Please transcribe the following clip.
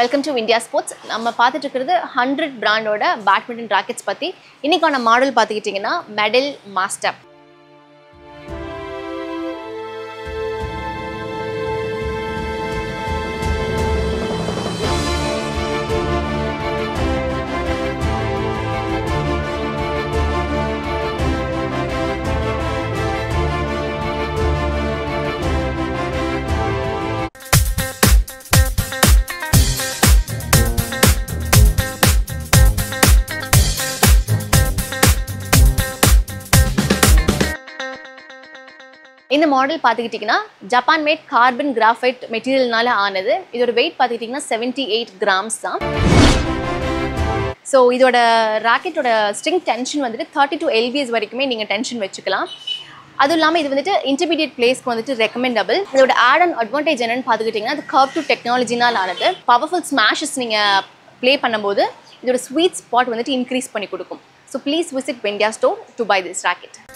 welcome to India sports நம்ம பார்த்துட்டு இருக்கிறது ஹண்ட்ரட் பிராண்டோட பேட்மிண்டன் ராக்கெட்ஸ் பற்றி இன்னைக்கான மாடல் பார்த்துக்கிட்டிங்கன்னா மெடல் மாஸ்டர் இந்த மாடல் பார்த்துக்கிட்டிங்கன்னா ஜப்பான் மேட் கார்பன் கிராஃபைட் மெட்டீரியல்னால ஆனது இதோட வெயிட் பார்த்துக்கிட்டிங்கன்னா செவன்ட்டி எயிட் கிராம்ஸ் தான் ஸோ இதோட ராக்கெட்டோட ஸ்ட்ரிங் டென்ஷன் வந்துட்டு தேர்ட்டி டூ எல்பிஎஸ் வரைக்குமே நீங்கள் டென்ஷன் வச்சுக்கலாம் அதுவும் இல்லாமல் இது வந்துட்டு இன்டர்மீடியட் பிளேஸ்க்கு வந்துட்டு ரெக்கமெண்டபிள் இதோட ஆட் அண்ட் அட்வான்டேஜ் என்னன்னு பார்த்துக்கிட்டிங்கன்னா அது கர்வ் டு டெக்னாலஜினால் ஆனது பவர்ஃபுல் ஸ்மாஷஸ் நீங்கள் ப்ளே பண்ணும்போது இதோட ஸ்வீட் ஸ்பாட் வந்துட்டு இன்க்ரீஸ் பண்ணி கொடுக்கும் so please visit Vendia store to buy this rocket